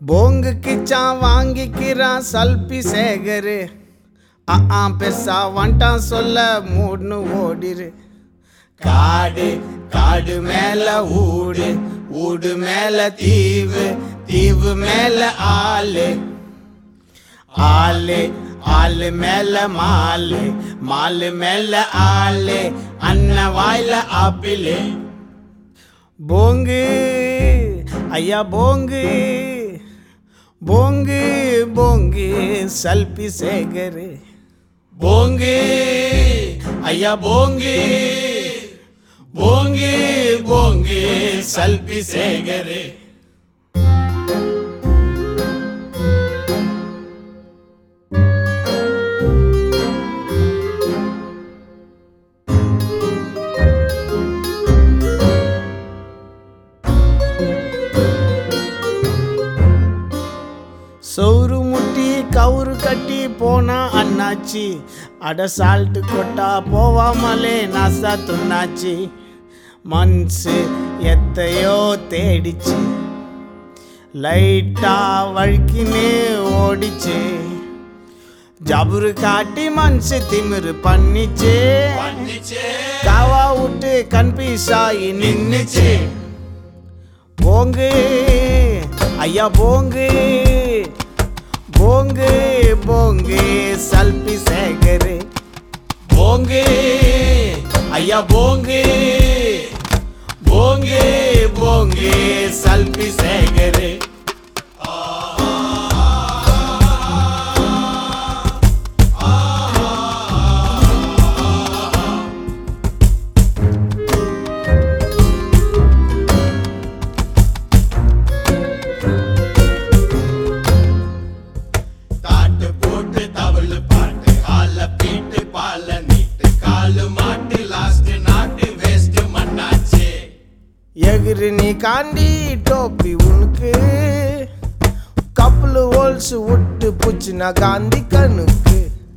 போங்கு கிச்சான் வாங்கிக்கிறான் சல்பி சேகரு ஆ ஆ பெருசா வந்துட்டான் சொல்ல மூடுன்னு ஓடிரு காடு காடு மேல ஊடு ஊடு மேல தீவு தீவு மேல ஆளு ஆளு ஆளு மேல மாலு மாலு மேல ஆளு அண்ண வாயில ஆப்பிளு போங்கு ஐயா போங்கு போங்கு போங்கு சல்பி சேகரு போங்கு ஐயா போங்கு போங்கு போங்கு சல்பி சேகரு சௌரு முட்டி கவுரு கட்டி போனா அண்ணாச்சி அட சால்ட்டு கொட்டா போவாமலே நாசா துண்ணாச்சி மன்சு எத்தையோ தேடிச்சு லைட்டா வழுக்கினே ஓடிச்சு ஜபுரு காட்டி மனசு திமிரு பண்ணிச்சு காவா விட்டு கன்ஃபியூஸ் ஆகி நின்னுச்சு போங்கு ஐயா போங்கு போங்கு போங்கு சல்பி சேகரு போங்கு ஐயா போங்கு போங்கு போங்கு சல்பி சேகரு தாட்டு போட்டு தவளு பாட்டு ஆல பீட்டு பால நீட்டு காலு மாட்டு லாஸ்ட் நாட்டு வேஸ்ட் மண்ணாச்சு எகிரு நீ காண்டி டோப்பி உனக்கு கப்பல் ஹோல்ஸ் விட்டு புச்சுனா காந்தி கண்ணுக்கு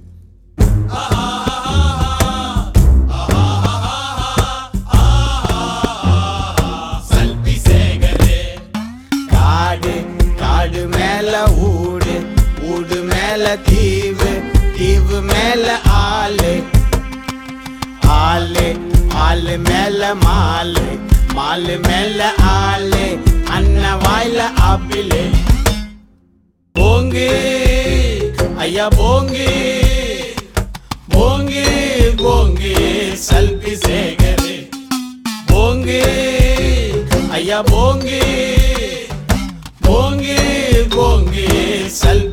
சல்பி சேகரே காடு காடு மேல ஊடு ஊடு மேல தீவு தீவு மேல ஆளு ஆளு ஆளு மேல மாலு மாலு மேல ஆளு அண்ண வாயில ஆப்பிளு போங்கு ஐயா போங்கு போங்கு போங்கு சல்பி சேகரு போங்கு ஐயா போங்கு போங்கு போங்கு சல்பி